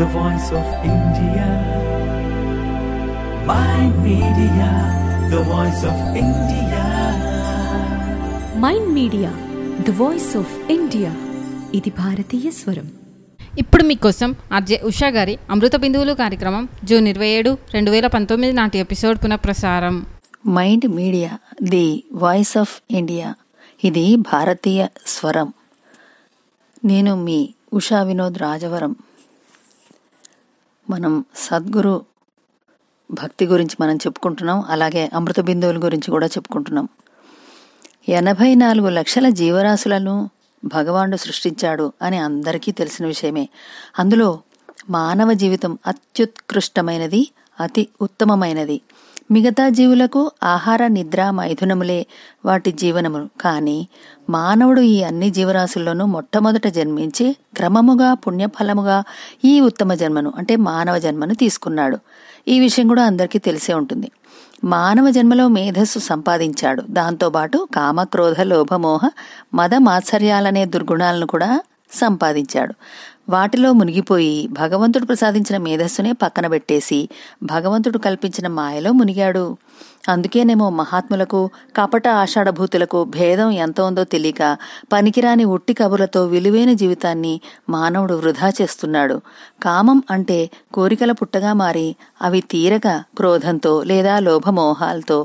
the voice of India. Mind Media, the voice of India. Mind media the voice of India ఇది భారతీయ స్వరం ఇప్పుడు మీకోసం RJ Usha గారి అమృత బిందువులు కార్యక్రమం జూన్ ఇరవై ఏడు రెండు వేల పంతొమ్మిది నాటి ఎపిసోడ్ పునఃప్రసారం mind media the voice of India ఇది భారతీయ స్వరం నేను మీ ఉషా వినోద్ రాజవరం మనం సద్గురు భక్తి గురించి మనం చెప్పుకుంటున్నాం అలాగే అమృత బిందువుల గురించి కూడా చెప్పుకుంటున్నాం ఎనభై నాలుగు లక్షల జీవరాశులను భగవానుడు సృష్టించాడు అని అందరికీ తెలిసిన విషయమే అందులో మానవ జీవితం అత్యుత్కృష్టమైనది అతి ఉత్తమమైనది మిగతా జీవులకు ఆహార నిద్ర మైథునములే వాటి జీవనము కానీ మానవుడు ఈ అన్ని జీవరాశుల్లోనూ మొట్టమొదట జన్మించి క్రమముగా పుణ్యఫలముగా ఈ ఉత్తమ జన్మను అంటే మానవ జన్మను తీసుకున్నాడు ఈ విషయం కూడా అందరికీ తెలిసే ఉంటుంది మానవ జన్మలో మేధస్సు సంపాదించాడు దాంతోపాటు కామక్రోధ లోభమోహ మద మాత్సర్యాలనే దుర్గుణాలను కూడా సంపాదించాడు వాటిలో మునిగిపోయి భగవంతుడు ప్రసాదించిన మేధస్సునే పక్కన పెట్టేసి భగవంతుడు కల్పించిన మాయలో మునిగాడు అందుకేనేమో మహాత్ములకు కపట ఆషాఢభూతులకు భేదం ఎంత ఉందో తెలియక పనికిరాని ఉట్టి కబుర్లతో విలువైన జీవితాన్ని మానవుడు వృధా చేస్తున్నాడు కామం అంటే కోరికల పుట్టగా మారి అవి తీరక క్రోధంతో లేదా లోభమోహాలతో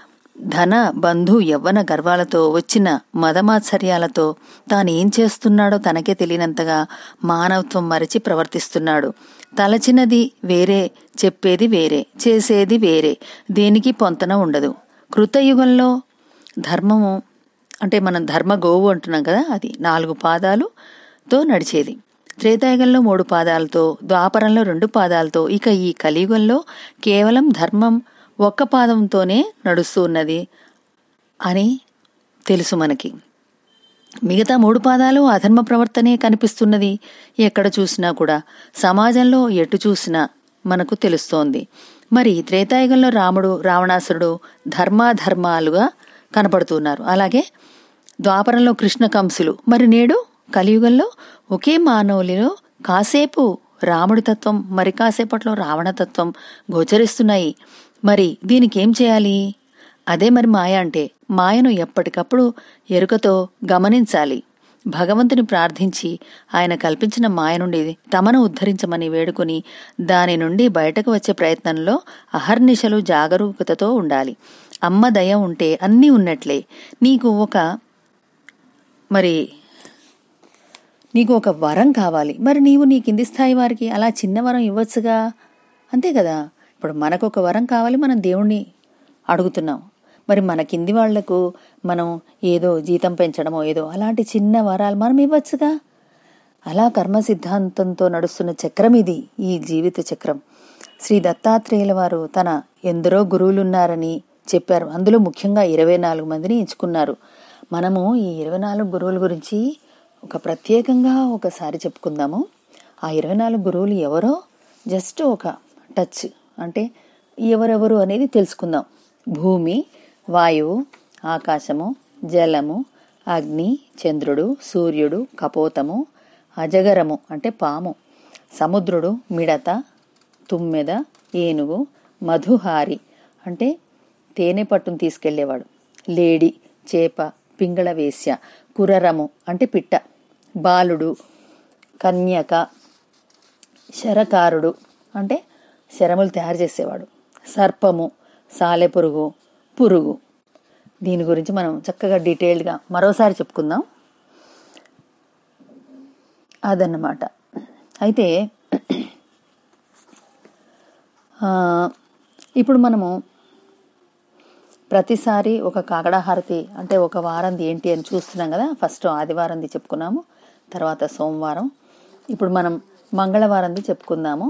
ధన బంధు యవ్వన గర్వాలతో వచ్చిన మదమాత్సర్యాలతో తానేం చేస్తున్నాడో తనకే తెలియనంతగా మానవత్వం మరచి ప్రవర్తిస్తున్నాడు తలచినది వేరే చెప్పేది వేరే చేసేది వేరే దేనికి పొంతన ఉండదు కృతయుగంలో ధర్మము అంటే మనం ధర్మ గోవు అంటున్నాం కదా అది నాలుగు పాదాలుతో నడిచేది త్రేతాయుగంలో మూడు పాదాలతో ద్వాపరంలో రెండు పాదాలతో ఇక ఈ కలియుగంలో కేవలం ధర్మం ఒక్క పాదంతోనే నడుస్తూ ఉన్నది అని తెలుసు మనకి మిగతా మూడు పాదాలు అధర్మ ప్రవర్తనే కనిపిస్తున్నది ఎక్కడ చూసినా కూడా సమాజంలో ఎటు చూసినా మనకు తెలుస్తోంది మరి త్రేతాయుగంలో రాముడు రావణాసురుడు ధర్మాధర్మాలుగా కనపడుతున్నారు అలాగే ద్వాపరంలో కృష్ణ కంసులు మరి నేడు కలియుగంలో ఒకే మానవులిలో కాసేపు రాముడి తత్వం మరి కాసేపట్లో రావణతత్వం గోచరిస్తున్నాయి మరి దీనికి ఏం చేయాలి అదే మరి మాయ అంటే మాయను ఎప్పటికప్పుడు ఎరుకతో గమనించాలి భగవంతుని ప్రార్థించి ఆయన కల్పించిన మాయ నుండి తమను ఉద్ధరించమని వేడుకొని దాని నుండి బయటకు వచ్చే ప్రయత్నంలో అహర్నిశలు జాగరూకతతో ఉండాలి అమ్మ దయ ఉంటే అన్నీ ఉన్నట్లే నీకు ఒక మరి నీకు ఒక వరం కావాలి మరి నీవు నీ కింది స్థాయి వారికి అలా చిన్న వరం ఇవ్వచ్చుగా అంతే కదా ఇప్పుడు మనకు ఒక వరం కావాలి మనం దేవుణ్ణి అడుగుతున్నాం మరి మన కింది వాళ్లకు మనం ఏదో జీతం పెంచడమో ఏదో అలాంటి చిన్న వరాలు మనం ఇవ్వచ్చుగా అలా కర్మ సిద్ధాంతంతో నడుస్తున్న చక్రం ఇది ఈ జీవిత చక్రం శ్రీ దత్తాత్రేయుల వారు తన ఎందరో గురువులున్నారని చెప్పారు అందులో ముఖ్యంగా ఇరవై నాలుగు మందిని ఎంచుకున్నారు మనము ఈ ఇరవై నాలుగు గురువుల గురించి ఒక ప్రత్యేకంగా ఒకసారి చెప్పుకుందాము ఆ ఇరవై నాలుగు గురువులు ఎవరో జస్ట్ ఒక టచ్ అంటే ఎవరెవరు అనేది తెలుసుకుందాం భూమి వాయువు ఆకాశము జలము అగ్ని చంద్రుడు సూర్యుడు కపోతము అజగరము అంటే పాము సముద్రుడు మిడత తుమ్మెద ఏనుగు మధుహారి అంటే తేనె పట్టును తీసుకెళ్లేవాడు లేడి చేప పింగళ వేశ్య కురరము అంటే పిట్ట బాలుడు కన్యక శరకారుడు అంటే శరములు తయారు చేసేవాడు సర్పము సాలెపురుగు పురుగు దీని గురించి మనం చక్కగా డీటెయిల్డ్గా మరోసారి చెప్పుకుందాం అదన్నమాట అయితే ఇప్పుడు మనము ప్రతిసారి ఒక కాకడాహారతి అంటే ఒక వారంది ఏంటి అని చూస్తున్నాం కదా ఫస్ట్ ఆదివారంది చెప్పుకున్నాము తర్వాత సోమవారం ఇప్పుడు మనం మంగళవారంది చెప్పుకుందాము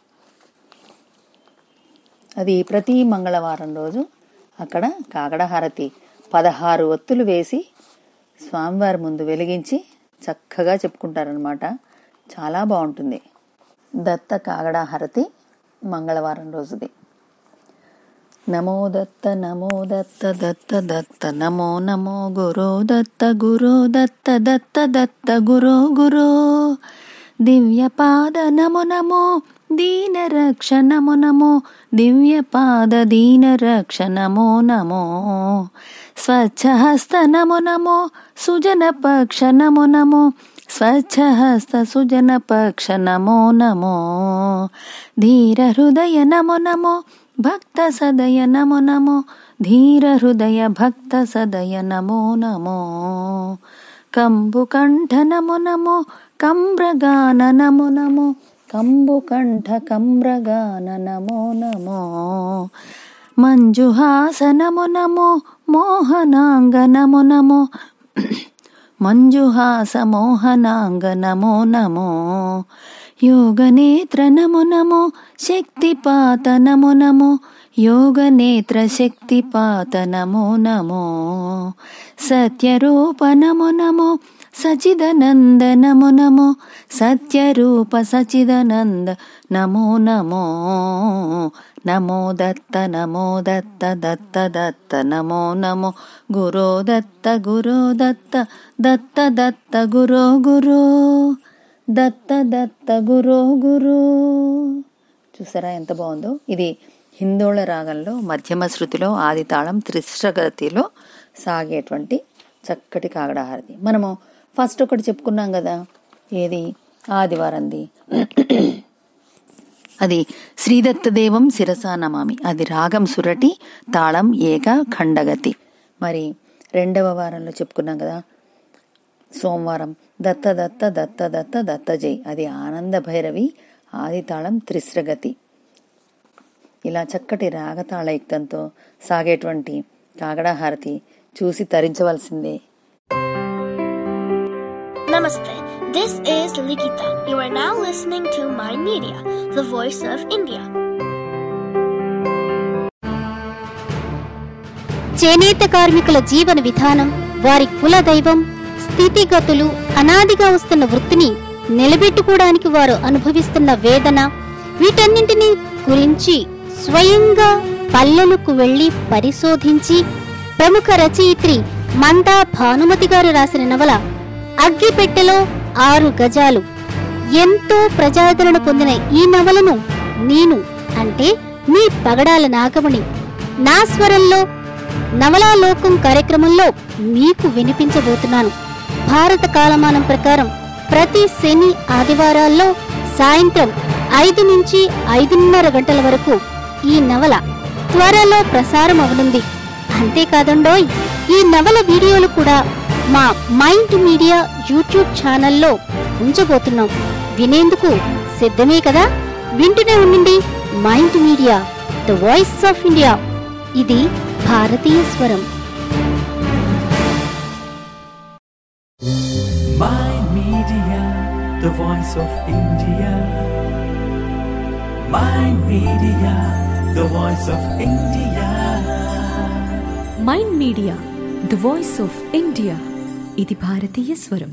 అది ప్రతి మంగళవారం రోజు అక్కడ కాకడహారతి పదహారు ఒత్తులు వేసి స్వామివారి ముందు వెలిగించి చక్కగా చెప్పుకుంటారనమాట చాలా బాగుంటుంది దత్త కాగడాహారతి మంగళవారం రోజుది నమో దత్త నమో దత్త దత్త దత్త నమో నమో గురో దత్త గురో దత్త దత్త దత్త గురో గురో దివ్యపాద నమో నమో దీన రక్ష నమో నమో దివ్యపాద దీన రక్ష నమో నమో స్వచ్ఛహస్త నమో నమో సుజన పక్ష నమో నమో స్వచ్ఛహస్త సుజన పక్ష నమో నమో ధీర హృదయ నమో నమో భక్త సదయ నమో నమో ధీర హృదయ భక్త సదయ నమో నమో కంబుకంఠ నమో నమో కమ్రగాన నమో నమో కంబుకంఠ కమ్రగాన నమో నమో మంజుహాస నమో నమో మోహనాంగ నమో నమో మంజుహాస మోహనాంగ నమో నమో యోగనేత్ర నమో నమో శక్తిపాత నమో నమో యోగనేత్ర శక్తిపాత నమో నమో సత్యరూప నమో నమో సచిదనంద నమో నమో సత్యరూప సచిదనంద నమో నమో నమో దత్త నమో దత్త దత్త దత్త నమో నమో గురో దత్త గురో దత్త దత్త దత్త గురో గురో దత్త దత్త గురో గురో చూసారా ఎంత బాగుందో ఇది హిందోళ రాగంలో మధ్యమ శృతిలో ఆది తాళం త్రిశ్రగతిలో సాగేటువంటి చక్కటి కాగడాహారతి మనము ఫస్ట్ ఒకటి చెప్పుకున్నాం కదా ఏది ఆదివారంది అది శ్రీదత్తదేవం శిరసా నమామి అది రాగం సురటి తాళం ఏక ఖండగతి మరి రెండవ వారంలో చెప్పుకున్నాం కదా సోమవారం దత్త దత్త దత్త దత్త దత్త జై అది ఆనంద భైరవి ఆది తాళం త్రిశ్రగతి ఇలా చక్కటి రాగతాళయుక్తంతో సాగేటువంటి కాగడాహారతి చూసి తరించవలసిందే Namaste. This is Likita. You are now listening to My Media, the voice of India. చేనేత కార్మికుల జీవన విధానం వారి కుల దైవం స్థితిగతులు అనాదిగా వస్తున్న వృత్తిని నిలబెట్టుకోవడానికి వారు అనుభవిస్తున్న వేదన వీటన్నింటినీ గురించి స్వయంగా పల్లెలకు వెళ్లి పరిశోధించి ప్రముఖ రచయిత్రి మందా భానుమతి గారు రాసిన నవల అగ్గిపెట్టెలో ఆరు గజాలు ఎంతో ప్రజాదరణ పొందిన ఈ నవలను నేను అంటే మీ పగడాల నాగమణి నా స్వరంలో నవలాలోకం కార్యక్రమంలో మీకు వినిపించబోతున్నాను భారత కాలమానం ప్రకారం ప్రతి శని ఆదివారాల్లో సాయంత్రం ఐదు నుంచి ఐదున్నర గంటల వరకు ఈ నవల త్వరలో ప్రసారం అవనుంది అంతేకాదండోయ్ ఈ నవల వీడియోలు కూడా మా మైండ్ మీడియా యూట్యూబ్ ఛానల్లో ఉంచబోతున్నాం వినేందుకు సిద్ధమే కదా వింటూనే ఉండండి mind media the voice of India ఇది భారతీయ స్వరం My Media, the voice of India. My Media, the voice of India. Mind media the voice of India ఇది భారతీయ స్వరం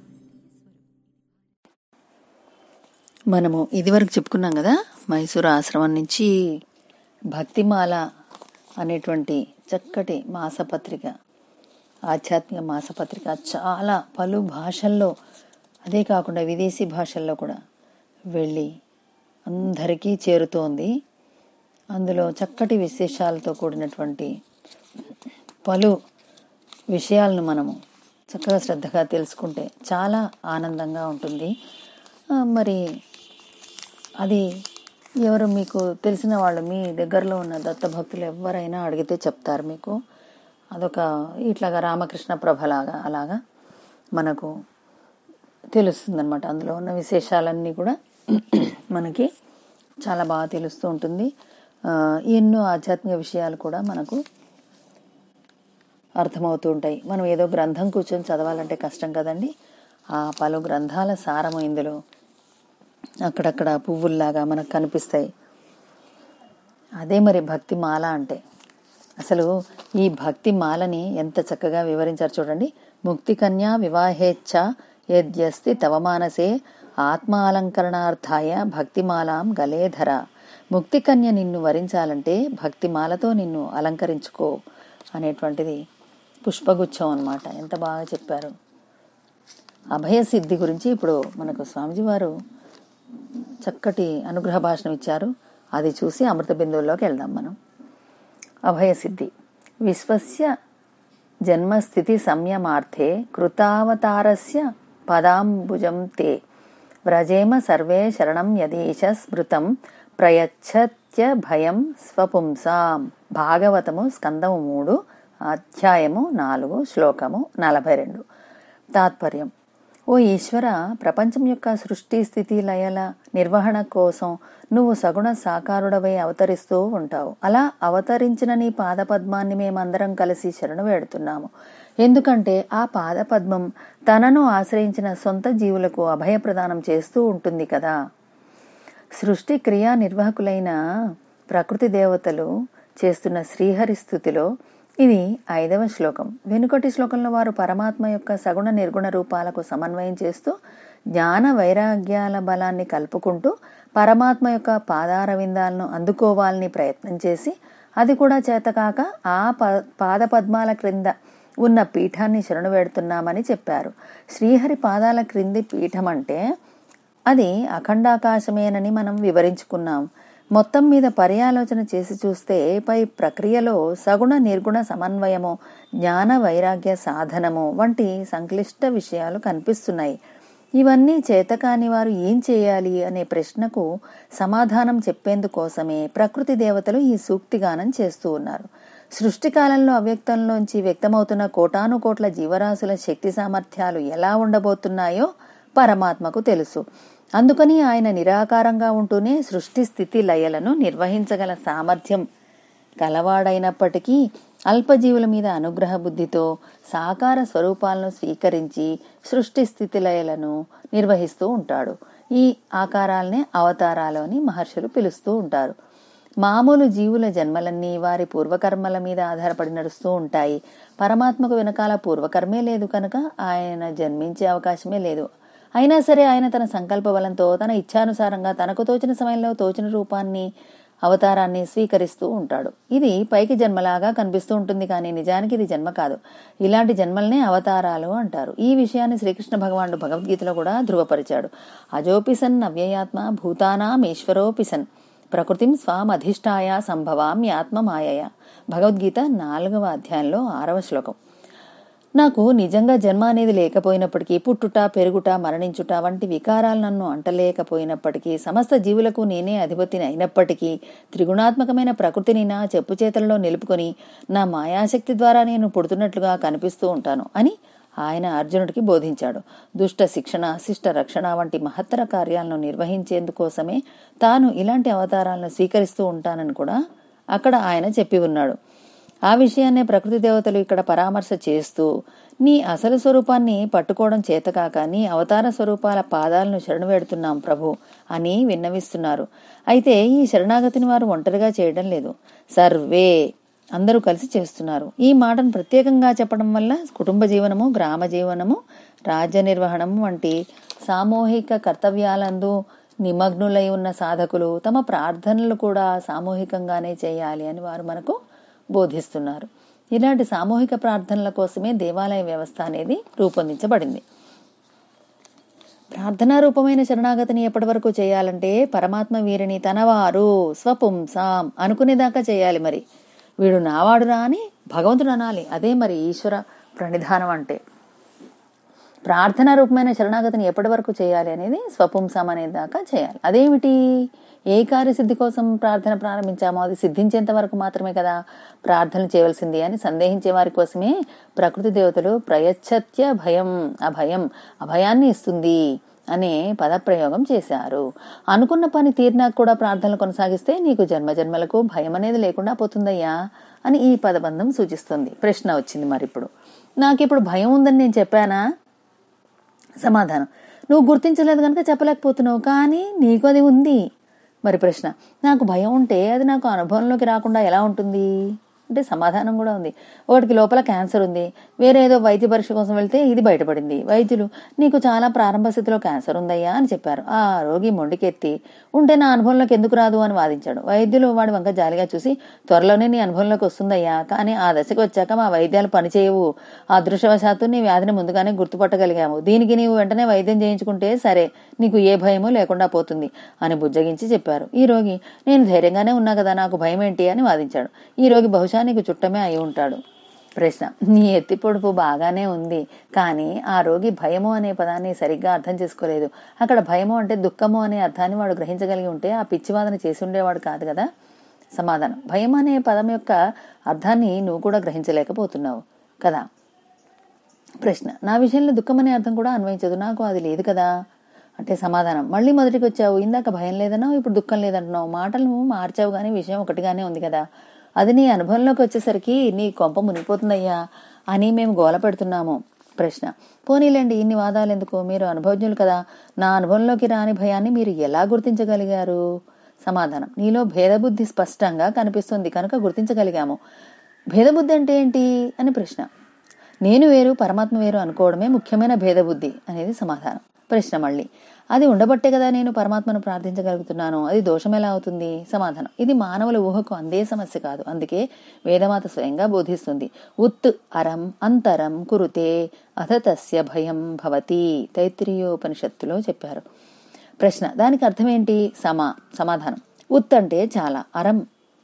మనము ఇదివరకు చెప్పుకున్నాం కదా మైసూరు ఆశ్రమం నుంచి భక్తిమాల అనేటువంటి చక్కటి మాసపత్రిక ఆధ్యాత్మిక మాసపత్రిక చాలా పలు భాషల్లో అదే కాకుండా విదేశీ భాషల్లో కూడా వెళ్ళి అందరికీ చేరుతోంది అందులో చక్కటి విశేషాలతో కూడినటువంటి పలు విషయాలను మనము చక్కగా శ్రద్ధగా తెలుసుకుంటే చాలా ఆనందంగా ఉంటుంది ఆ, మరి అది ఎవరు మీకు తెలిసిన వాళ్ళు మీ దగ్గరలో ఉన్న దత్తభక్తులు ఎవరైనా అడిగితే చెప్తారు మీకు అదొక ఇట్లాగా రామకృష్ణ ప్రభలాగా అలాగా మనకు తెలుస్తుందన్నమాట అందులో ఉన్న విశేషాలన్నీ కూడా మనకి చాలా బాగా తెలుస్తూ ఉంటుంది ఆ, ఎన్నో ఆధ్యాత్మిక విషయాలు కూడా మనకు అర్థమవుతూ ఉంటాయి మనం ఏదో గ్రంథం కూర్చొని చదవాలంటే కష్టం కదండి ఆ పలు గ్రంథాల సారము ఇందులో అక్కడక్కడ పువ్వుల్లాగా మనకు కనిపిస్తాయి అదే మరి భక్తి మాల అంటే అసలు ఈ భక్తి మాలని ఎంత చక్కగా వివరించారు చూడండి ముక్తి కన్యా వివాహేచ్ఛ యద్యస్తి తవ మానసే ఆత్మాలంకరణార్థాయ భక్తిమాలాం గలేధర ముక్తి కన్య నిన్ను వరించాలంటే భక్తిమాలతో నిన్ను అలంకరించుకో అనేటువంటిది పుష్పగుచ్చం అన్నమాట ఎంత బాగా చెప్పారు అభయసిద్ధి గురించి ఇప్పుడు మనకు స్వామిజీ వారు చక్కటి అనుగ్రహ భాషణం ఇచ్చారు అది చూసి అమృత బిందువుల్లోకి వెళ్దాం మనం అభయసిద్ధి విశ్వస్య జన్మస్థితి సంయమార్థే కృతావతారస్య పదాంబుజం తే వ్రజేమ సర్వే శరణం యదీశ స్మృతం ప్రయచ్చత్య భయం స్వపుంసాం భాగవతము స్కందము మూడు అధ్యాయము నాలుగు శ్లోకము నలభై రెండు తాత్పర్యం ఓ ఈశ్వర ప్రపంచం యొక్క సృష్టి స్థితి లయల నిర్వహణ కోసం నువ్వు సగుణ సాకారుడవై అవతరిస్తూ ఉంటావు అలా అవతరించిన నీ పాదపద్మాన్ని మేమందరం కలిసి శరణు వేడుతున్నాము ఎందుకంటే ఆ పాదపద్మం తనను ఆశ్రయించిన సొంత జీవులకు అభయప్రదానం చేస్తూ ఉంటుంది కదా సృష్టి క్రియా నిర్వాహకులైన ప్రకృతి దేవతలు చేస్తున్న శ్రీహరి స్థుతిలో ఇది ఐదవ శ్లోకం వెనుకటి శ్లోకంలో వారు పరమాత్మ యొక్క సగుణ నిర్గుణ రూపాలకు సమన్వయం చేస్తూ జ్ఞాన వైరాగ్యాల బలాన్ని కలుపుకుంటూ పరమాత్మ యొక్క పాదార విందాలను అందుకోవాలని ప్రయత్నం చేసి అది కూడా చేతకాక ఆ ప పాదపద్మాల క్రింద ఉన్న పీఠాన్ని శరణు వేడుతున్నామని చెప్పారు శ్రీహరి పాదాల క్రింది పీఠం అంటే అది అఖండాకాశమేనని మనం వివరించుకున్నాం మొత్తం మీద పర్యాలోచన చేసి చూస్తే పై ప్రక్రియలో సగుణ నిర్గుణ సమన్వయము జ్ఞాన వైరాగ్య సాధనము వంటి సంక్లిష్ట విషయాలు కనిపిస్తున్నాయి ఇవన్నీ చేతకాని వారు ఏం చేయాలి అనే ప్రశ్నకు సమాధానం చెప్పేందుకోసమే ప్రకృతి దేవతలు ఈ సూక్తిగానం చేస్తూ ఉన్నారు సృష్టి కాలంలో అవ్యక్తంలోంచి వ్యక్తమవుతున్న కోటాను కోట్ల జీవరాశుల శక్తి సామర్థ్యాలు ఎలా ఉండబోతున్నాయో పరమాత్మకు తెలుసు అందుకని ఆయన నిరాకారంగా ఉంటూనే సృష్టి స్థితి లయలను నిర్వహించగల సామర్థ్యం కలవాడైనప్పటికీ అల్పజీవుల మీద అనుగ్రహ బుద్ధితో సాకార స్వరూపాలను స్వీకరించి సృష్టి స్థితి లయలను నిర్వహిస్తూ ఉంటాడు ఈ ఆకారాలనే అవతారాలు అని మహర్షులు పిలుస్తూ ఉంటారు మామూలు జీవుల జన్మలన్నీ వారి పూర్వకర్మల మీద ఆధారపడి నడుస్తూ ఉంటాయి పరమాత్మకు వెనకాల పూర్వకర్మే లేదు కనుక ఆయన జన్మించే అవకాశమే లేదు అయినా సరే ఆయన తన సంకల్ప బలంతో తన ఇచ్ఛానుసారంగా తనకు తోచిన సమయంలో తోచిన రూపాన్ని అవతారాన్ని స్వీకరిస్తూ ఉంటాడు ఇది పైకి జన్మలాగా కనిపిస్తూ ఉంటుంది కానీ నిజానికి ఇది జన్మ కాదు ఇలాంటి జన్మలనే అవతారాలు అంటారు ఈ విషయాన్ని శ్రీకృష్ణ భగవానుడు భగవద్గీతలో కూడా ధృవపరిచాడు అజోపిసన్ అవ్యయాత్మ భూతానాం ఈశ్వరోపిసన్ ప్రకృతిం స్వామధిష్టాయ సంభవామ్యాత్మమాయయ భగవద్గీత నాలుగవ అధ్యాయంలో ఆరవ శ్లోకం నాకు నిజంగా జన్మ అనేది లేకపోయినప్పటికీ పుట్టుట పెరుగుట మరణించుట వంటి వికారాలు నన్ను అంటలేకపోయినప్పటికీ సమస్త జీవులకు నేనే అధిపతిని అయినప్పటికీ త్రిగుణాత్మకమైన ప్రకృతిని నా చెప్పు చేతలలో నిలుపుకొని నా మాయాశక్తి ద్వారా నేను పుడుతున్నట్లుగా కనిపిస్తూ ఉంటాను అని ఆయన అర్జునుడికి బోధించాడు దుష్ట శిక్షణ శిష్ట రక్షణ వంటి మహత్తర కార్యాలను నిర్వహించేందుకోసమే తాను ఇలాంటి అవతారాలను స్వీకరిస్తూ ఉంటానని కూడా అక్కడ ఆయన చెప్పి ఉన్నాడు ఆ విషయాన్నే ప్రకృతి దేవతలు ఇక్కడ పరామర్శ చేస్తూ నీ అసలు స్వరూపాన్ని పట్టుకోవడం చేతకాక నీ అవతార స్వరూపాల పాదాలను శరణు వేడుతున్నాం ప్రభు అని విన్నవిస్తున్నారు అయితే ఈ శరణాగతిని వారు ఒంటరిగా చేయడం లేదు సర్వే అందరూ కలిసి చేస్తున్నారు ఈ మాటను ప్రత్యేకంగా చెప్పడం వల్ల కుటుంబ జీవనము గ్రామ జీవనము రాజ్య నిర్వహణం వంటి సామూహిక కర్తవ్యాలందు నిమగ్నులై ఉన్న సాధకులు తమ ప్రార్థనలు కూడా సామూహికంగానే చేయాలి అని వారు మనకు బోధిస్తున్నారు ఇలాంటి సామూహిక ప్రార్థనల కోసమే దేవాలయ వ్యవస్థ అనేది రూపొందించబడింది ప్రార్థనా రూపమైన శరణాగతిని ఎప్పటి వరకు చేయాలంటే పరమాత్మ వీరిని తనవారు స్వపుంసాం అనుకునేదాకా చేయాలి మరి వీడు నావాడురా అని భగవంతుడు అనాలి అదే మరి ఈశ్వర ప్రణిధానం అంటే ప్రార్థనా రూపమైన శరణాగతిని ఎప్పటి వరకు చేయాలి అనేది స్వపుంసం అనే దాకా చేయాలి అదేమిటి ఏ కార్యసిద్ధి కోసం ప్రార్థన ప్రారంభించామో అది సిద్ధించేంత వరకు మాత్రమే కదా ప్రార్థనలు చేయవలసింది అని సందేహించే వారి కోసమే ప్రకృతి దేవతలు ప్రయచ్చత్య భయం అభయం అభయాన్ని ఇస్తుంది అనే పదప్రయోగం చేశారు అనుకున్న పని తీరినాక కూడా ప్రార్థనలు కొనసాగిస్తే నీకు జన్మజన్మలకు భయం అనేది లేకుండా పోతుందయ్యా అని ఈ పదబంధం సూచిస్తుంది ప్రశ్న వచ్చింది మరి ఇప్పుడు నాకు ఇప్పుడు భయం ఉందని నేను చెప్పానా సమాధానం నువ్వు గుర్తించలేదు కనుక చెప్పలేకపోతున్నావు కానీ నీకు అది ఉంది మరి ప్రశ్న నాకు భయం ఉంటే అది నాకు అనుభవంలోకి రాకుండా ఎలా ఉంటుంది అంటే సమాధానం కూడా ఉంది ఒకటికి లోపల క్యాన్సర్ ఉంది వేరే ఏదో వైద్య పరీక్ష కోసం వెళ్తే ఇది బయటపడింది వైద్యులు నీకు చాలా ప్రారంభ స్థితిలో క్యాన్సర్ ఉందయ్యా అని చెప్పారు ఆ రోగి మొండికెత్తి ఉంటే నా అనుభవంలోకి ఎందుకు రాదు అని వాదించాడు వైద్యులు వాడి వంక జాలిగా చూసి త్వరలోనే నీ అనుభవంలోకి వస్తుందయ్యా కానీ ఆ దశకు వచ్చాక మా వైద్యాలు పనిచేయవు అదృష్టవశాత్తు నీ వ్యాధిని ముందుగానే గుర్తుపట్టగలిగాము దీనికి నీవు వెంటనే వైద్యం చేయించుకుంటే సరే నీకు ఏ భయమూ లేకుండా పోతుంది అని బుజ్జగించి చెప్పారు ఈ రోగి నేను ధైర్యంగానే ఉన్నా కదా నాకు భయం ఏంటి అని వాదించాడు ఈ రోగి బహుశా నీకు చుట్టమే అయి ఉంటాడు ప్రశ్న నీ ఎత్తి పొడుపు బాగానే ఉంది కానీ ఆ రోగి భయము అనే పదాన్ని సరిగ్గా అర్థం చేసుకోలేదు అక్కడ భయము అంటే దుఃఖము అనే అర్థాన్ని వాడు గ్రహించగలిగి ఉంటే ఆ పిచ్చివాదన చేసి ఉండేవాడు కాదు కదా సమాధానం భయం అనే పదం యొక్క అర్థాన్ని నువ్వు కూడా గ్రహించలేకపోతున్నావు కదా ప్రశ్న నా విషయంలో దుఃఖం అనే అర్థం కూడా అన్వయించదు నాకు అది లేదు కదా అంటే సమాధానం మళ్ళీ మొదటికి వచ్చావు ఇందాక భయం లేదన్నావు ఇప్పుడు దుఃఖం లేదంటున్నావు మాటలు మార్చావు కానీ విషయం ఒకటిగానే ఉంది కదా అది నీ అనుభవంలోకి వచ్చేసరికి నీ కొంప మునిగిపోతుందయ్యా అని మేము గోల పెడుతున్నాము ప్రశ్న పోనీలేండి ఇన్ని వాదాలు ఎందుకు మీరు అనుభవజ్ఞులు కదా నా అనుభవంలోకి రాని భయాన్ని మీరు ఎలా గుర్తించగలిగారు సమాధానం నీలో భేదబుద్ధి స్పష్టంగా కనిపిస్తుంది కనుక గుర్తించగలిగాము భేదబుద్ధి అంటే ఏంటి అని ప్రశ్న నేను వేరు పరమాత్మ వేరు అనుకోవడమే ముఖ్యమైన భేదబుద్ధి అనేది సమాధానం ప్రశ్న మళ్ళీ అది ఉండబట్టే కదా నేను పరమాత్మను ప్రార్థించగలుగుతున్నాను అది దోషం ఎలా అవుతుంది సమాధానం ఇది మానవుల ఊహకు అందే సమస్య కాదు అందుకే వేదమాత స్వయంగా బోధిస్తుంది ఉత్ అరం అంతరం కురుతే అథ తస్య భయం భవతి తైత్రీయోపనిషత్తులో చెప్పారు ప్రశ్న దానికి అర్థం ఏంటి సమా సమాధానం ఉత్ అంటే చాలా అరం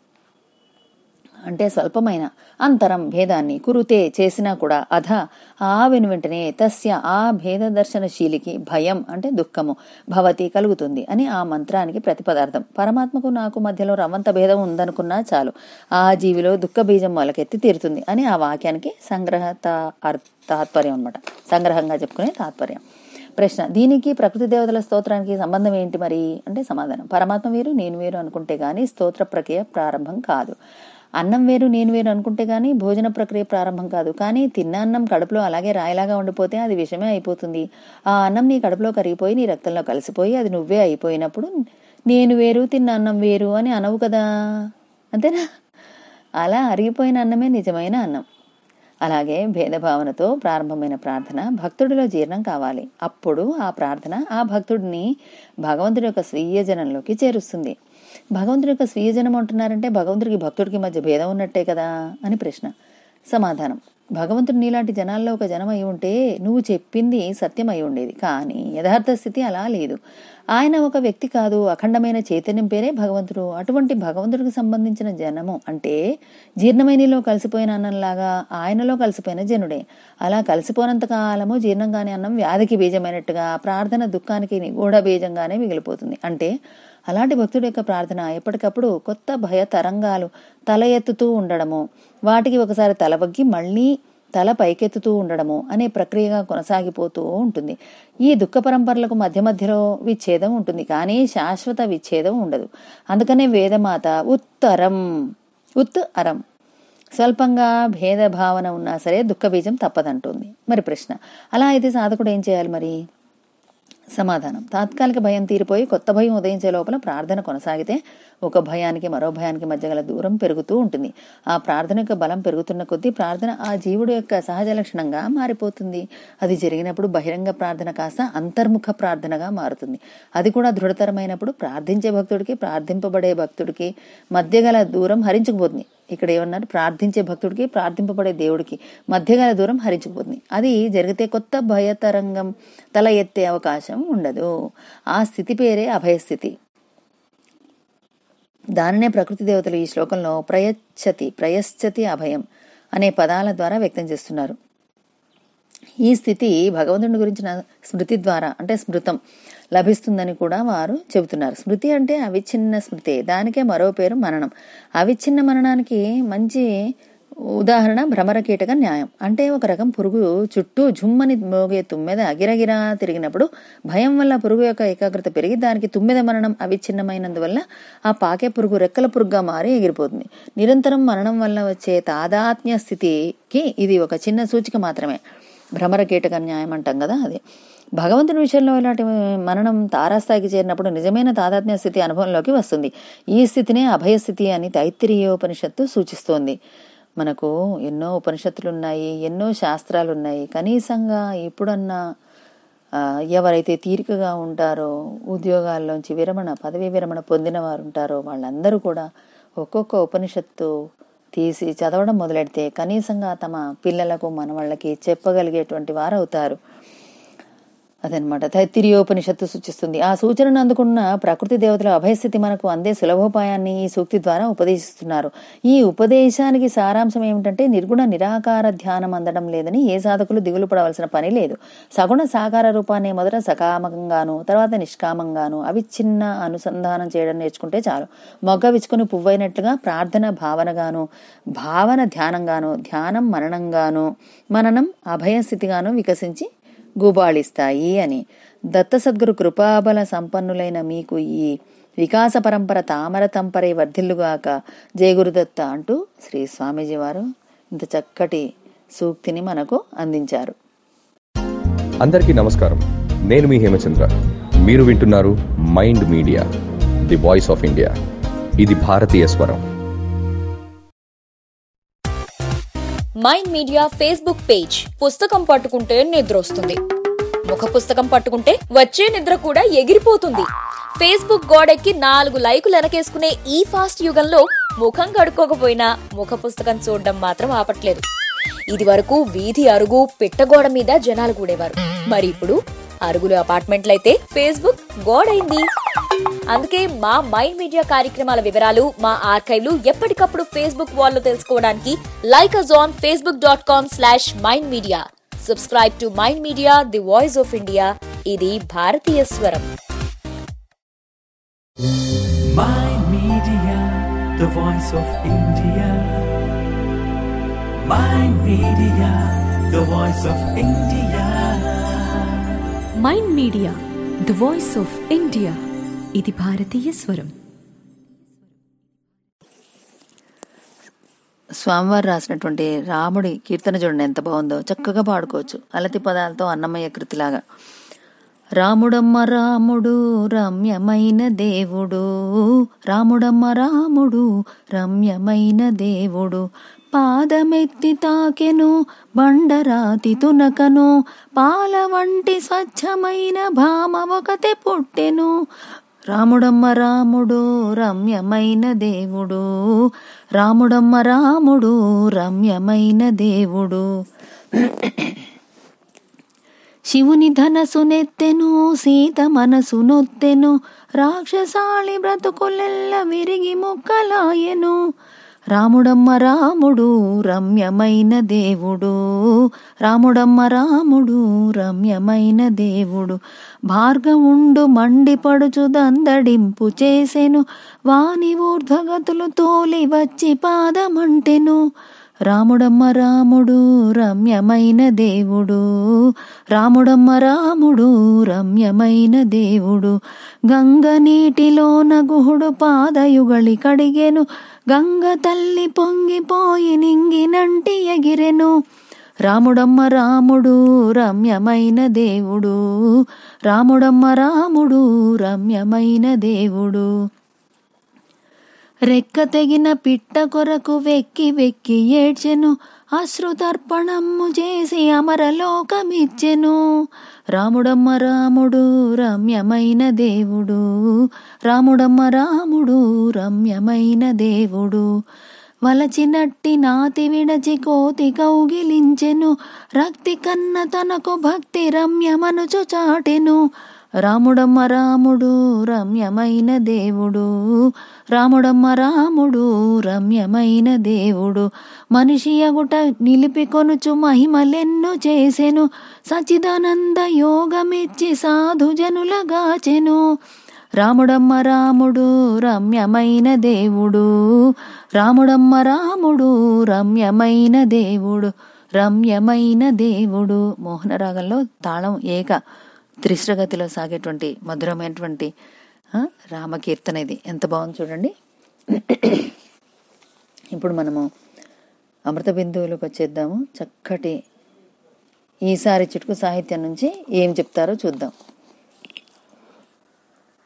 అంటే స్వల్పమైన అంతరం భేదాన్ని కురుతే చేసినా కూడా అధ ఆ వెను వెంటనే తస్య ఆ భేద దర్శనశీలికి భయం అంటే దుఃఖము భవతి కలుగుతుంది అని ఆ మంత్రానికి ప్రతిపదార్థం పరమాత్మకు నాకు మధ్యలో రవంత భేదం ఉందనుకున్నా చాలు ఆ జీవిలో దుఃఖ బీజం మొలకెత్తి తీరుతుంది అని ఆ వాక్యానికి సంగ్రహ తాత్పర్యం అనమాట సంగ్రహంగా చెప్పుకునే తాత్పర్యం ప్రశ్న దీనికి ప్రకృతి దేవతల స్తోత్రానికి సంబంధం ఏంటి మరి అంటే సమాధానం పరమాత్మ వేరు నేను వేరు అనుకుంటే గానీ స్తోత్ర ప్రక్రియ ప్రారంభం కాదు అన్నం వేరు నేను వేరు అనుకుంటే గానీ భోజన ప్రక్రియ ప్రారంభం కాదు కానీ తిన్న అన్నం కడుపులో అలాగే రాయిలాగా ఉండిపోతే అది విషమే అయిపోతుంది ఆ అన్నం నీ కడుపులో కరిగిపోయి నీ రక్తంలో కలిసిపోయి అది నువ్వే అయిపోయినప్పుడు నేను వేరు తిన్న అన్నం వేరు అని అనవు కదా అంతేనా అలా అరిగిపోయిన అన్నమే నిజమైన అన్నం అలాగే భేదభావనతో ప్రారంభమైన ప్రార్థన భక్తుడిలో జీర్ణం కావాలి అప్పుడు ఆ ప్రార్థన ఆ భక్తుడిని భగవంతుడి యొక్క స్వీయ జనంలోకి చేరుస్తుంది భగవంతుడి యొక్క స్వీయ జనం అంటున్నారంటే భగవంతుడికి భక్తుడికి మధ్య భేదం ఉన్నట్టే కదా అని ప్రశ్న సమాధానం భగవంతుడు నీలాంటి జనాల్లో ఒక జనం అయి ఉంటే నువ్వు చెప్పింది సత్యం అయి ఉండేది కానీ యథార్థ స్థితి అలా లేదు ఆయన ఒక వ్యక్తి కాదు అఖండమైన చైతన్యం పేరే భగవంతుడు అటువంటి భగవంతుడికి సంబంధించిన జనము అంటే జీర్ణమైనలో కలిసిపోయిన అన్నంలాగా ఆయనలో కలిసిపోయిన జనుడే అలా కలిసిపోయినంత కాలము జీర్ణం కాని అన్నం వ్యాధికి బీజమైనట్టుగా ప్రార్థన దుఃఖానికి నిగూఢ బీజంగానే మిగిలిపోతుంది అంటే అలాంటి భక్తుడి యొక్క ప్రార్థన ఎప్పటికప్పుడు కొత్త భయ తరంగాలు తల ఎత్తుతూ ఉండడము వాటికి ఒకసారి తల వగ్గి మళ్ళీ తల పైకెత్తుతూ ఉండడము అనే ప్రక్రియగా కొనసాగిపోతూ ఉంటుంది ఈ దుఃఖ పరంపరలకు మధ్య మధ్యలో విచ్ఛేదం ఉంటుంది కానీ శాశ్వత విచ్ఛేదం ఉండదు అందుకనే వేదమాత ఉత్తరం ఉత్ అరం స్వల్పంగా భేదభావన ఉన్నా సరే దుఃఖ బీజం తప్పదంటుంది మరి ప్రశ్న అలా అయితే సాధకుడు ఏం చేయాలి మరి సమాధానం తాత్కాలిక భయం తీరిపోయి కొత్త భయం ఉదయించే లోపల ప్రార్థన కొనసాగితే ఒక భయానికి మరో భయానికి మధ్య గల దూరం పెరుగుతూ ఉంటుంది ఆ ప్రార్థన యొక్క బలం పెరుగుతున్న కొద్దీ ప్రార్థన ఆ జీవుడు యొక్క సహజ లక్షణంగా మారిపోతుంది అది జరిగినప్పుడు బహిరంగ ప్రార్థన కాస్త అంతర్ముఖ ప్రార్థనగా మారుతుంది అది కూడా దృఢతరమైనప్పుడు ప్రార్థించే భక్తుడికి ప్రార్థింపబడే భక్తుడికి మధ్య గల దూరం హరించుకుపోతుంది ఇక్కడ ఏమన్నారు ప్రార్థించే భక్తుడికి ప్రార్థింపబడే దేవుడికి మధ్య గల దూరం హరించుకుపోతుంది అది జరిగితే కొత్త భయతరంగం తల ఎత్తే అవకాశం ఉండదు ఆ స్థితి పేరే అభయస్థితి దానినే ప్రకృతి దేవతలు ఈ శ్లోకంలో ప్రయచ్చతి ప్రయశ్చతి అభయం అనే పదాల ద్వారా వ్యక్తం చేస్తున్నారు ఈ స్థితి భగవంతుని గురించిన స్మృతి ద్వారా అంటే స్మృతం లభిస్తుందని కూడా వారు చెబుతున్నారు స్మృతి అంటే అవిచ్ఛిన్న స్మృతి దానికే మరో పేరు మననం అవిచ్ఛిన్న మననానికి మంచి ఉదాహరణ భ్రమర కీటక న్యాయం అంటే ఒక రకం పురుగు చుట్టూ జుమ్మని మోగే తుమ్మెద అగిరగిరా తిరిగినప్పుడు భయం వల్ల పురుగు యొక్క ఏకాగ్రత పెరిగి దానికి తుమ్మెద మరణం అవిచ్ఛిన్నమైనందువల్ల ఆ పాకే పురుగు రెక్కల పురుగుగా మారి ఎగిరిపోతుంది నిరంతరం మరణం వల్ల వచ్చే తాదాత్మ్య స్థితికి ఇది ఒక చిన్న సూచిక మాత్రమే భ్రమర కీటక న్యాయం అంటాం కదా అది భగవంతుని విషయంలో ఇలాంటి మరణం తారాస్థాయికి చేరినప్పుడు నిజమైన తాదాత్మ్య స్థితి అనుభవంలోకి వస్తుంది ఈ స్థితినే అభయస్థితి అని తైత్తిరీయోపనిషత్తు సూచిస్తోంది మనకు ఎన్నో ఉపనిషత్తులు ఉన్నాయి ఎన్నో శాస్త్రాలు ఉన్నాయి కనీసంగా ఇప్పుడన్నా ఆ, ఎవరైతే తీరికగా ఉంటారో ఉద్యోగాల్లోంచి విరమణ పదవీ విరమణ పొందిన వారు ఉంటారో వాళ్ళందరూ కూడా ఒక్కొక్క ఉపనిషత్తు తీసి చదవడం మొదలెడితే కనీసంగా తమ పిల్లలకు మనవాళ్ళకి చెప్పగలిగేటువంటి వారు అవుతారు అదనమాట తైత్తిరియోపనిషత్తు సూచిస్తుంది ఆ సూచనను అందుకున్న ప్రకృతి దేవతల అభయస్థితి మనకు అందే సులభోపాయాన్ని ఈ సూక్తి ద్వారా ఉపదేశిస్తున్నారు ఈ ఉపదేశానికి సారాంశం ఏమిటంటే నిర్గుణ నిరాకార ధ్యానం అందడం లేదని ఏ సాధకులు దిగులు పడవలసిన పని లేదు సగుణ సాకార రూపాన్ని మొదట సకామకంగాను తర్వాత నిష్కామంగాను అవిచ్ఛిన్న అనుసంధానం చేయడం నేర్చుకుంటే చాలు మొగ్గ విచ్చుకుని పువ్వైనట్లుగా ప్రార్థన భావనగాను భావన ధ్యానంగాను ధ్యానం మననంగాను మననం అభయస్థితిగాను వికసించి గుబాళిస్తాయి అని దత్త సద్గురు కృపాబల సంపన్నులైన మీకు ఈ వికాస పరంపర తామర తంపరై వర్ధిల్లుగాక జయగురుదత్త అంటూ శ్రీ స్వామీజీ వారు ఇంత చక్కటి సూక్తిని మనకు అందించారు అందరికీ నమస్కారం నేను మీ హేమచంద్ర మీరు వింటున్నారు mind media the voice of India ఇది భారతీయ స్వరం మైండ్ మీడియా ఫేస్బుక్ పేజ్ పుస్తకం పట్టుకుంటే నిద్ర వస్తుంది ముఖ పుస్తకం పట్టుకుంటే వచ్చే నిద్ర కూడా ఎగిరిపోతుంది ఫేస్బుక్ గోడెక్కి నాలుగు లైకులు వెనకేసుకునే ఈ ఫాస్ట్ యుగంలో ముఖం కడుక్కోకపోయినా ముఖ పుస్తకం చూడడం మాత్రం ఆపట్లేదు ఇది వరకు వీధి అరుగు పిట్టగోడ మీద జనాలు కూడేవారు మరి ఇప్పుడు అరుగులు అపార్ట్మెంట్లయితే ఫేస్బుక్ గోడైంది అందుకే మా మైండ్ మీడియా కార్యక్రమాల వివరాలు మా ఆర్కైవ్లు ఎప్పటికప్పుడు ఫేస్బుక్ వాల్లో తెలుసుకోవడానికి like us on Facebook dot com slash mind media subscribe to mind media the voice of India ఇది భారతీయ స్వరం Mind Media, the voice of India. Mind Media, the voice of India. Mind media the voice of India ఇది భారతీయ స్వరం స్వామివారు రాసినటువంటి రాముడి కీర్తన చూడండి ఎంత బాగుందో చక్కగా పాడుకోవచ్చు అలతి పదాలతో అన్నమయ్య కృతిలాగా రాముడమ్మ రాముడు రమ్యమైన దేవుడు రాముడమ్మ రాముడు రమ్యమైన దేవుడు పాదమెత్తి తాకెను బండరాతి తునకను పాల వంటి స్వచ్ఛమైన భామ ఒకతే పుట్టెను రాముడమ్మ రాముడు రమ్యమైన దేవుడు రాముడమ్మ రాముడు రమ్యమైన దేవుడు శివుని ధనసునెత్తెను సీత మనసు నొత్తెను రాక్షసాళి బ్రతుకులెల్ల విరిగి ముక్కలాయెను రాముడమ్మ రాముడు రమ్యమైన దేవుడు రాముడమ్మ రాముడు రమ్యమైన దేవుడు భార్గవుండు మండిపడుచు దందడింపు చేసెను వాని ఊర్ధ్వగతులు తోలి వచ్చి పాదమంటెను రాముడమ్మ రాముడు రమ్యమైన దేవుడు రాముడమ్మ రాముడు రమ్యమైన దేవుడు గంగ నీటిలోన గుహుడు పాదయుగళి కడిగెను గంగ తల్లి పొంగిపోయి నింగినంటి ఎగిరెను రాముడమ్మ రాముడు రమ్యమైన దేవుడు రాముడమ్మ రాముడు రమ్యమైన దేవుడు రెక్క తెగిన పిట్ట కొరకు వెక్కి వెక్కి ఏడ్చెను అశ్రుతర్పణమ్ము చేసి అమరలోకమిచ్చెను రాముడమ్మ రాముడు రమ్యమైన దేవుడు రాముడమ్మ రాముడు రమ్యమైన దేవుడు వలచినట్టి నాతి విడచి కోతి కౌగిలించెను రక్తి కన్న తనకు భక్తి రమ్యమనుచు చాటెను రాముడమ్మ రాముడు రమ్యమైన దేవుడు రాముడమ్మ రాముడు రమ్యమైన దేవుడు మనిషి అగుట నిలిపి కొనుచు మహిమలెన్నో చేసెను సచిదానంద యోగమిచ్చి సాధు జనులగాచెను రాముడమ్మ రాముడు రమ్యమైన దేవుడు రాముడమ్మ రాముడు రమ్యమైన దేవుడు రమ్యమైన దేవుడు మోహనరాగంలో తాళం ఏక త్రిశ్రగతిలో సాగేటువంటి మధురమైనటువంటి ఆ, రామకీర్తన ఇది ఎంత బాగుంది చూడండి ఇప్పుడు మనము అమృత బిందువులకు వచ్చేద్దాము చక్కటి ఈసారి చిటుకు సాహిత్యం నుంచి ఏం చెప్తారో చూద్దాం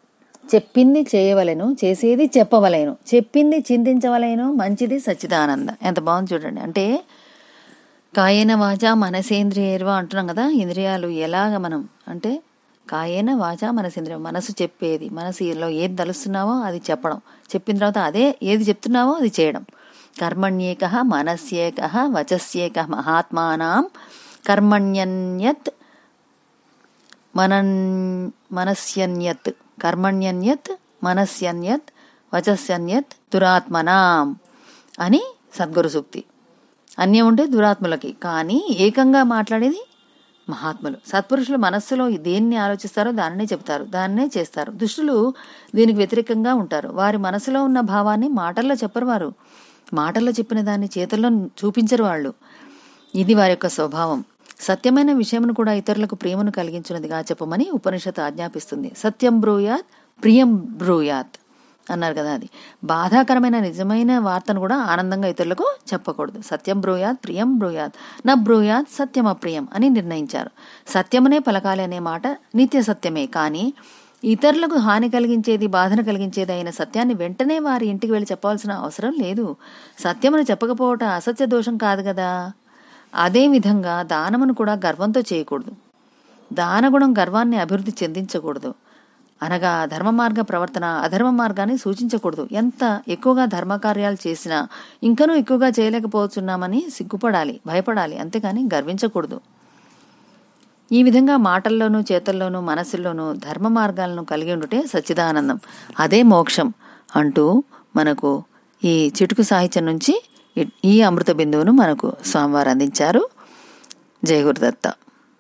చెప్పింది చేయవలెను చేసేది చెప్పవలేను చెప్పింది చింతించవలేను మంచిది సచ్చిదానంద ఎంత బాగుంది చూడండి అంటే కాయేన వాచ మనసేంద్రియేర్వ అంటున్నాం కదా ఇంద్రియాలు ఎలాగ మనం అంటే కాయేన వాచ మనసేంద్రియం మనసు చెప్పేది మనసులో ఏది తలుస్తున్నావో అది చెప్పడం చెప్పిన తర్వాత అదే ఏది చెప్తున్నావో అది చేయడం కర్మణ్యేక మనస్యేక వచస్యేక మహాత్మానాం కర్మణ్యన్యత్ మనన్ మనస్యన్యత్ కర్మణ్యన్యత్ మనస్యన్యత్ వచస్యన్యత్ దురాత్మనాం అని సద్గురు సూక్తి అన్యం ఉంటే దురాత్ములకి కానీ ఏకంగా మాట్లాడేది మహాత్ములు సత్పురుషులు మనస్సులో దేన్ని ఆలోచిస్తారో దానినే చెప్తారు దాన్నే చేస్తారు దుష్టులు దీనికి వ్యతిరేకంగా ఉంటారు వారి మనసులో ఉన్న భావాన్ని మాటల్లో చెప్పరు వారు మాటల్లో చెప్పిన దాన్ని చేతుల్లో చూపించరు వాళ్ళు ఇది వారి యొక్క స్వభావం సత్యమైన విషయమును కూడా ఇతరులకు ప్రేమను కలిగించినదిగా చెప్పమని ఉపనిషత్తు ఆజ్ఞాపిస్తుంది సత్యం బ్రూయాత్ ప్రియం బ్రూయాత్ అన్నారు కదా అది బాధాకరమైన నిజమైన వార్తను కూడా ఆనందంగా ఇతరులకు చెప్పకూడదు సత్యం బ్రూయాత్ ప్రియం బ్రూయాత్ నా బ్రూయాత్ సత్యం అప్రియం అని నిర్ణయించారు సత్యమునే పలకాలి అనే మాట నిత్య సత్యమే కానీ ఇతరులకు హాని కలిగించేది బాధను కలిగించేది అయిన సత్యాన్ని వెంటనే వారి ఇంటికి వెళ్ళి చెప్పవలసిన అవసరం లేదు సత్యమును చెప్పకపోవటం అసత్య దోషం కాదు కదా అదే విధంగా దానమును కూడా గర్వంతో చేయకూడదు దానగుణం గర్వాన్ని అభివృద్ధి చెందించకూడదు అనగా ధర్మ మార్గ ప్రవర్తన అధర్మ మార్గాన్ని సూచించకూడదు ఎంత ఎక్కువగా ధర్మ కార్యాలు చేసినా ఇంకనూ ఎక్కువగా చేయలేకపోతున్నామని సిగ్గుపడాలి భయపడాలి అంతేకాని గర్వించకూడదు ఈ విధంగా మాటల్లోనూ చేతల్లోనూ మనసుల్లోనూ ధర్మ మార్గాలను కలిగి ఉండుటే సచ్చిదానందం అదే మోక్షం అంటూ మనకు ఈ చిటుకు సాహిత్యం నుంచి ఈ- ఈ అమృత బిందువును మనకు స్వామివారు అందించారు జయ గురుదత్త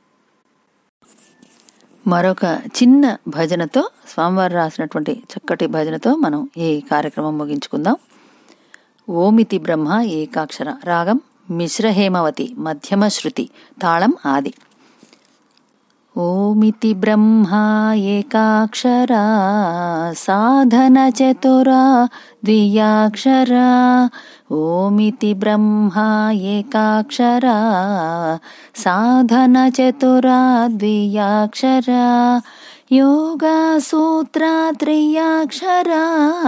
మరొక చిన్న భజనతో స్వామివారు రాసినటువంటి చక్కటి భజనతో మనం ఈ కార్యక్రమం ముగించుకుందాం ఓమితి బ్రహ్మ ఏకాక్షర రాగం మిశ్ర హేమవతి మధ్యమ శృతి తాళం ఆది ఓమితి బ్రహ్మా ఏకాక్షరా సాధన చతురా ద్వియాక్షరా ఓమితి బ్రహ్మా ఏకాక్షరా సాధన చతురా ద్వియాక్షరా యోగా సూత్ర త్రియాక్షరా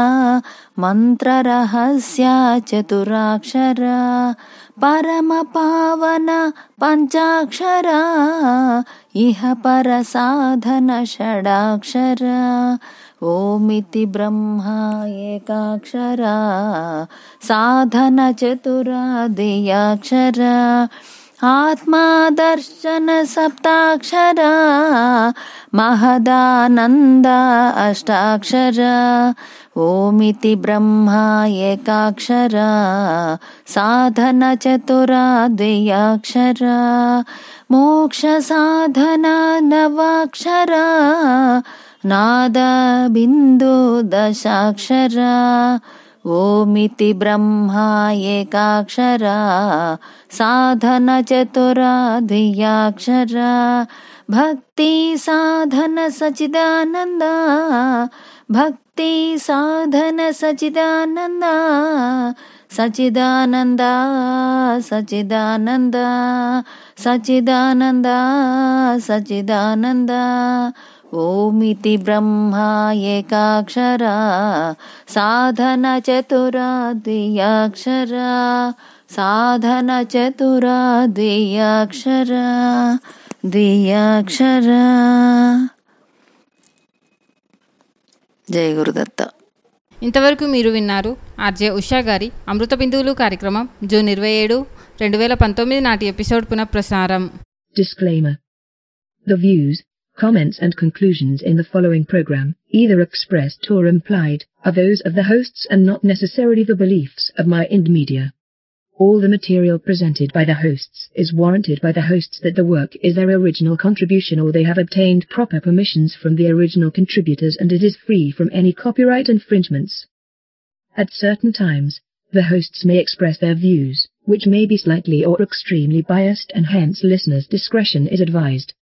మంత్రరహస్య చతురాక్షరా పరమ పావన పంచాక్షరా ఇహ పర సాధన షడాక్షరా ఓమితి బ్రహ్మ ఏకాక్షరా సాధన చతురా దియాక్షరా ఆత్మాదర్శన సప్తాక్షరా మహదానంద అష్టాక్షరా ఓమితి బ్రహ్మ ఏకాక్షరా సాధన చతురా ద్వియాక్షరా మోక్ష సాధన నవాక్షరా నాద బిందు దశాక్షరా ఓమితి బ్రహ్మ ఏకాక్షరా సాధన చతురా ద్వియాక్షరా భక్తి సాధన సచిదానంద భక్తి సాధన సచిదానంద సచిదానంద సచిదానంద సచిదానంద సచిదానంద ఓమితి బ్రహ్మ ఏకాక్షరా సాధన చతురా ద్వియాక్షరా సాధన చతురా ద్వియాక్షరా ద్వియాక్షరా జయ గురుదత్త ఇంతవరకు మీరు విన్నారు ఆర్జే ఉషా గారి అమృత బిందువులు కార్యక్రమం జూన్ ఇరవై ఏడు రెండు వేల పంతొమ్మిది నాటి ఎపిసోడ్ పునఃప్రసారం Disclaimer. The views, comments and conclusions in the following program, either expressed or implied, are those of the hosts and not necessarily the beliefs of my Ind Media. All the material presented by the hosts is warranted by the hosts that the work is their original contribution or they have obtained proper permissions from the original contributors and it is free from any copyright infringements. At certain times, the hosts may express their views, which may be slightly or extremely biased and hence listeners' discretion is advised.